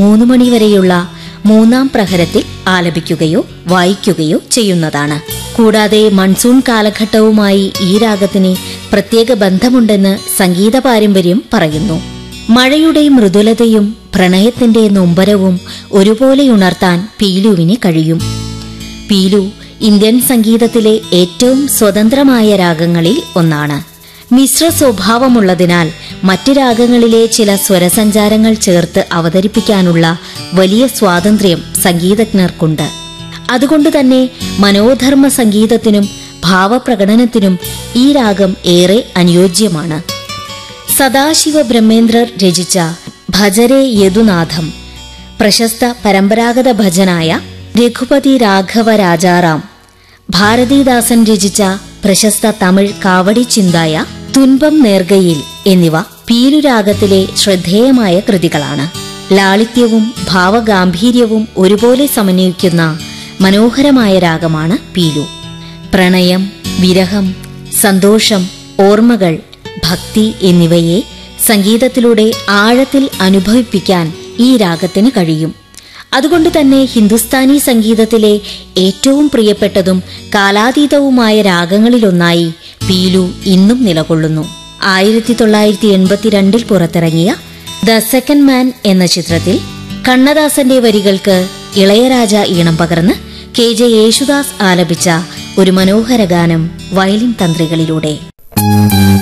മൂന്ന് മണിവരെയുള്ള മൂന്നാം പ്രഹരത്തിൽ ആലപിക്കുകയോ വായിക്കുകയോ ചെയ്യുന്നതാണ് കൂടാതെ മൺസൂൺ കാലഘട്ടവുമായി ഈ രാഗത്തിന് പ്രത്യേക ബന്ധമുണ്ടെന്ന് സംഗീത പാരമ്പര്യം പറയുന്നു മഴയുടെ മൃദുലതയും പ്രണയത്തിന്റെ നൊമ്പരവും ഒരുപോലെ ഉണർത്താൻ പീലുവിന് കഴിയും പീലു ഇന്ത്യൻ സംഗീതത്തിലെ ഏറ്റവും സ്വതന്ത്രമായ രാഗങ്ങളിൽ ഒന്നാണ് മിശ്ര സ്വഭാവമുള്ളതിനാൽ മറ്റ് രാഗങ്ങളിലെ ചില സ്വരസഞ്ചാരങ്ങൾ ചേർത്ത് അവതരിപ്പിക്കാനുള്ള വലിയ സ്വാതന്ത്ര്യം സംഗീതജ്ഞർക്കുണ്ട് അതുകൊണ്ട് തന്നെ മനോധർമ്മ സംഗീതത്തിനും ഭാവപ്രകടനത്തിനും ഈ രാഗം ഏറെ അനുയോജ്യമാണ് സദാശിവ ബ്രഹ്മേന്ദ്രർ രചിച്ച ഭജരെ യദുനാഥം പ്രശസ്ത പരമ്പരാഗത ഭജനായ രഘുപതി രാഘവ രാജാറാം ഭാരതീദാസൻ രചിച്ച പ്രശസ്ത തമിഴ് കാവടി ചിന്തായ തുൻപം നേർഗയിൽ എന്നിവ പീലുരാഗത്തിലെ ശ്രദ്ധേയമായ കൃതികളാണ് ലാളിത്യവും ഭാവഗാംഭീര്യവും ഒരുപോലെ സമന്വയിക്കുന്ന മനോഹരമായ രാഗമാണ് പീലു പ്രണയം വിരഹം സന്തോഷം ഓർമ്മകൾ ഭക്തി എന്നിവയെ സംഗീതത്തിലൂടെ ആഴത്തിൽ അനുഭവിപ്പിക്കാൻ ഈ രാഗത്തിന് കഴിയും അതുകൊണ്ട് തന്നെ ഹിന്ദുസ്ഥാനി സംഗീതത്തിലെ ഏറ്റവും പ്രിയപ്പെട്ടതും കാലാതീതവുമായ രാഗങ്ങളിലൊന്നായി പീലു ഇന്നും നിലകൊള്ളുന്നു ആയിരത്തി തൊള്ളായിരത്തി എൺപത്തിരണ്ടിൽ പുറത്തിറങ്ങിയ ദ സെക്കൻഡ് മാൻ എന്ന ചിത്രത്തിൽ കണ്ണദാസന്റെ വരികൾക്ക് ഇളയരാജ ഈണം പകർന്ന് കെ ജെ യേശുദാസ് ആലപിച്ച ഒരു മനോഹര ഗാനം വയലിൻ തന്ത്രികളിലൂടെ